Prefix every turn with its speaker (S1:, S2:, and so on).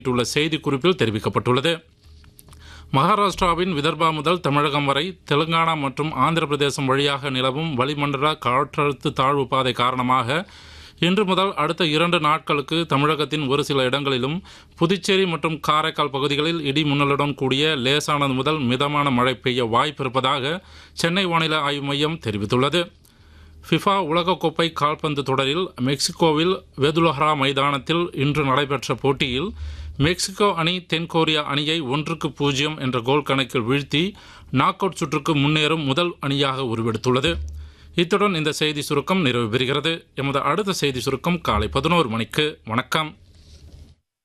S1: வெளியிட்டுள்ள செய்திக்குறிப்பில் தெரிவிக்கப்பட்டுள்ளது மகாராஷ்டிராவின் விதர்பா முதல் தமிழகம் வரை தெலுங்கானா மற்றும் ஆந்திர பிரதேசம் வழியாக நிலவும் வளிமண்டல காற்றழுத்த தாழ்வு பாதை காரணமாக இன்று முதல் அடுத்த இரண்டு நாட்களுக்கு தமிழகத்தின் ஒரு சில இடங்களிலும் புதுச்சேரி மற்றும் காரைக்கால் பகுதிகளில் இடி முன்னலுடன் கூடிய லேசானது முதல் மிதமான மழை பெய்ய வாய்ப்பிருப்பதாக சென்னை வானிலை ஆய்வு மையம் தெரிவித்துள்ளது ஃபிஃபா உலகக்கோப்பை கால்பந்து தொடரில் மெக்சிகோவில் வெதுலஹரா மைதானத்தில் இன்று நடைபெற்ற போட்டியில் மெக்சிகோ அணி தென்கொரியா அணியை ஒன்றுக்கு பூஜ்ஜியம் என்ற கோல் கணக்கில் வீழ்த்தி நாக் அவுட் சுற்றுக்கு முன்னேறும் முதல் அணியாக உருவெடுத்துள்ளது இத்துடன் இந்த செய்தி சுருக்கம் நிறைவு பெறுகிறது எமது அடுத்த செய்தி சுருக்கம் காலை பதினோரு மணிக்கு வணக்கம்